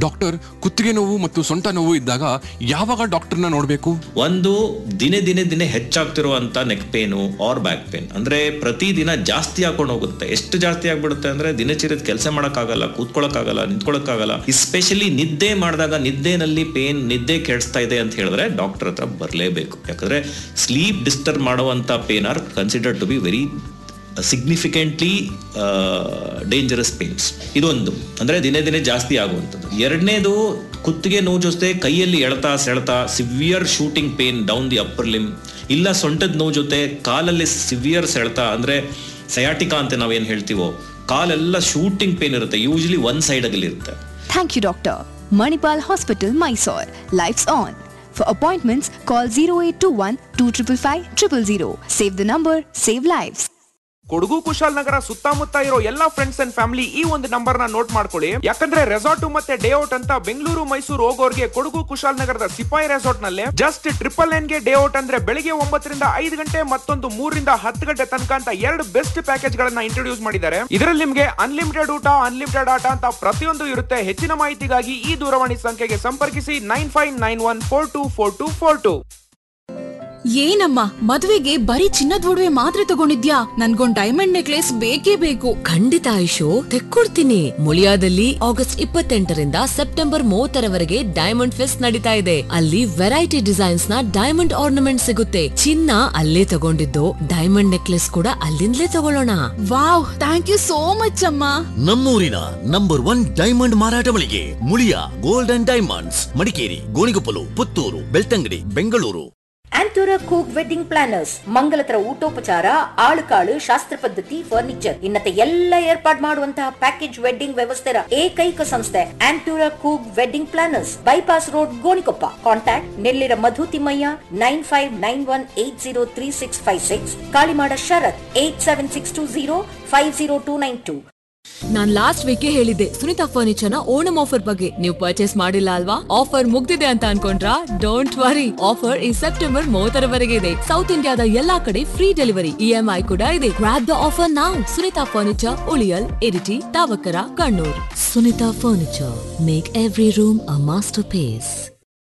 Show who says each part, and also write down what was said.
Speaker 1: Doctor ಕುತ್ತಿಗೆ ನೋವು ಮತ್ತು ಸೊಂಟ ನೋವು ಇದ್ದಾಗ ಯಾವಾಗ ಡಾಕ್ಟರ್ನ ನೋಡಬೇಕು
Speaker 2: ಒಂದು ದಿನೇ ದಿನೇ ದಿನೇ ಹೆಚ್ಚಾಗ್ತಿರುವಂತ neck pain or back pain ಅಂದ್ರೆ ಪ್ರತಿದಿನ ಜಾಸ್ತಿ ಹಾಕೊಂಡು ಹೋಗುತ್ತೆ ಎಷ್ಟು ಜಾಸ್ತಿ ಆಗ್ಬಿಡುತ್ತೆ ಅಂದ್ರೆ ದಿನಚರಿದ ಕೆಲಸ ಮಾಡಕ್ಕಾಗಲ್ಲ ಕೂತ್ಕೊಳಕ್ಕಾಗಲ್ಲ ನಿಂತ್ಕೊಳಕ್ಕಾಗಲ್ಲ ಎಸ್ಪೆಷಲಿ ನಿದ್ದೆ ಮಾಡಿದಾಗ ನಿದ್ದೆನಲ್ಲಿ ಪೇನ್ ನಿದ್ದೆ ಕೆಡಿಸ್ತಾ ಇದೆ ಅಂತ ಹೇಳಿದ್ರೆ ಡಾಕ್ಟರ್ ಹತ್ರ ಬರಲೇಬೇಕು ಯಾಕಂದ್ರೆ ಸ್ಲೀಪ್ ಡಿಸ್ಟರ್ಬ್ ಮಾಡುವಂತ pain are considered to be very significantly dangerous pains ಇದೊಂದು ಅಂದ್ರೆ ದಿನೇ ದಿನೇ ಜಾಸ್ತಿ ಆಗುವಂಥದ್ದು ಎರಡನೇದು ಕುತ್ತಿಗೆ ನೋವು ಜೊತೆ ಕೈಯಲ್ಲಿ ಎಳ್ತಾ ಸೆಳೆತ severe shooting pain down the upper limb ಇಲ್ಲ ಸೊಂಟದ ನೋವು ಜೊತೆ ಕಾಲಲ್ಲಿ ಸಿವಿಯರ್ ಸೆಳೆತ ಅಂದ್ರೆ ಸಯಾಟಿಕಾ ಅಂತ ನಾವೇನ್ ಹೇಳ್ತೀವೋ ಕಾಲೆಲ್ಲ ಶೂಟಿಂಗ್ ಪೇನ್ ಇರುತ್ತೆ ಯೂಶಲಿ ಒನ್ ಸೈಡ್ ಅಲ್ಲಿ ಇರುತ್ತೆ
Speaker 3: Thank you, Doctor. Manipal Hospital, Mysore. Life's on. For appointments, call 0821 2555 000. Save the number, save lives.
Speaker 4: Kodagu Kushalnagar ಸುತ್ತಮುತ್ತ ಇರೋ ಎಲ್ಲಾ ಫ್ರೆಂಡ್ಸ್ ಅಂಡ್ ಫ್ಯಾಮಿಲಿ ಈ ಒಂದು ನಂಬರ್ ನ ನೋಟ್ ಮಾಡ್ಕೊಳ್ಳಿ ಯಾಕಂದ್ರೆ ರೆಸಾರ್ಟ್ ಮತ್ತೆ ಡೇ ಔಟ್ ಅಂತ ಬೆಂಗಳೂರು ಮೈಸೂರು ಹೋಗೋರ್ಗೆ ಕೊಡಗು ಕುಶಾಲನಗರದ ಸಿಪಾಯಿ ರೆಸಾರ್ಟ್ ನಲ್ಲಿ ಜಸ್ಟ್ ಟ್ರಿಪಲ್ ನೈನ್ ಗೆ ಡೇ ಔಟ್ ಅಂದ್ರೆ ಬೆಳಿಗ್ಗೆ ಒಂಬತ್ತರಿಂದ ಐದು ಗಂಟೆ ಮತ್ತೊಂದು ಮೂರರಿಂದ ಹತ್ತು ಗಂಟೆ ತನಕ ಅಂತ ಎರಡು ಬೆಸ್ಟ್ ಪ್ಯಾಕೇಜ್ ಗಳನ್ನ ಇಂಟ್ರೊಡ್ಯೂಸ್ ಮಾಡಿದ್ದಾರೆ ಇದರಲ್ಲಿ ನಿಮ್ಗೆ ಅನ್ಲಿಮಿಟೆಡ್ ಊಟ ಅನ್ಲಿಮಿಟೆಡ್ ಆಟ ಅಂತ ಪ್ರತಿಯೊಂದು ಇರುತ್ತೆ ಹೆಚ್ಚಿನ ಮಾಹಿತಿಗಾಗಿ ಈ ದೂರವಾಣಿ ಸಂಖ್ಯೆಗೆ ಸಂಪರ್ಕಿಸಿ nine five nine one four two four two four two
Speaker 5: ಏನಮ್ಮ ಮದ್ವೆಗೆ ಬರೀ ಚಿನ್ನದ ಒಡವೆ ಮಾತ್ರ ತಗೊಂಡಿದ್ಯಾ ನನ್ಗೊಂದ್ ಡೈಮಂಡ್ ನೆಕ್ಲೆಸ್ ಬೇಕೇ ಬೇಕು
Speaker 6: ಖಂಡಿತ ಆಯುಷು ತೆಕ್ಕೊಡ್ತೀನಿ ಮುಳಿಯಾದಲ್ಲಿ ಆಗಸ್ಟ್ ಇಪ್ಪತ್ತೆಂಟರಿಂದ ಸೆಪ್ಟೆಂಬರ್ ಮೂವತ್ತರವರೆಗೆ ಡೈಮಂಡ್ ಫೆಸ್ಟ್ ನಡೀತಾ ಇದೆ ಅಲ್ಲಿ ವೆರೈಟಿ ಡಿಸೈನ್ಸ್ ನ ಡೈಮಂಡ್ ಆರ್ನಮೆಂಟ್ ಸಿಗುತ್ತೆ ಚಿನ್ನ ಅಲ್ಲೇ ತಗೊಂಡಿದ್ದು ಡೈಮಂಡ್ ನೆಕ್ಲೆಸ್ ಕೂಡ ಅಲ್ಲಿಂದಲೇ ತಗೊಳ್ಳೋಣ
Speaker 5: wow thank you so much ಅಮ್ಮ
Speaker 7: ನಮ್ಮೂರಿನ ನಂಬರ್ ಒನ್ ಡೈಮಂಡ್ ಮಾರಾಟ ಮಳಿಗೆ Muliya gold and diamonds Madikeri Gonikoppal Puttur Belthangady Bengaluru
Speaker 8: Antora ಕೂಕ್ ವೆಡ್ಡಿಂಗ್ ಪ್ಲಾನರ್ಸ್ ಮಂಗಲತರ ಊಟೋಪಚಾರ ಆಳುಕಾಳು ಶಾಸ್ತ್ರ ಪದ್ಧತಿ ಫರ್ನಿಚರ್ ಇನ್ನತೆ ಎಲ್ಲ ಏರ್ಪಾಡ್ ಮಾಡುವಂತಹ ಪ್ಯಾಕೇಜ್ ವೆಡ್ಡಿಂಗ್ ವ್ಯವಸ್ಥೆಯ ಏಕೈಕ ಸಂಸ್ಥೆ ಆಂಟೋರಾ ಕೂಕ್ wedding planners bypass road Gonikoppa contact Nellira Madhu Thimmaiah nine five nine one eight zero three six five six Kalimada Sharath eight seven six two zero five zero two nine two
Speaker 6: ನಾನ್ ಲಾಸ್ಟ್ ವೀಕ್ ಹೇಳಿದ್ದೆ ಸುನಿತಾ ಫರ್ನಿಚರ್ ನ Onam offer ಬಗ್ಗೆ ನೀವು purchase ಮಾಡಿಲ್ಲ ಅಲ್ವಾ ಆಫರ್ ಮುಗ್ದಿದೆ ಅಂತ ಅನ್ಕೊಂಡ್ರಾ ಡೋಂಟ್ ವರಿ ಆಫರ್ ಈ ಸೆಪ್ಟೆಂಬರ್ ಮೂವತ್ತರವರೆಗೆ ಇದೆ ಸೌತ್ ಇಂಡಿಯಾದ ಎಲ್ಲಾ ಕಡೆ ಫ್ರೀ ಡೆಲಿವರಿ ಇಎಂಐ ಕೂಡ ಇದೆ ಗ್ರಾಪ್ ದ ಆಫರ್ ನಾವು Sunitha furniture Uliyil Iritty Thavakkara Kannur Sunitha furniture make every room a master phase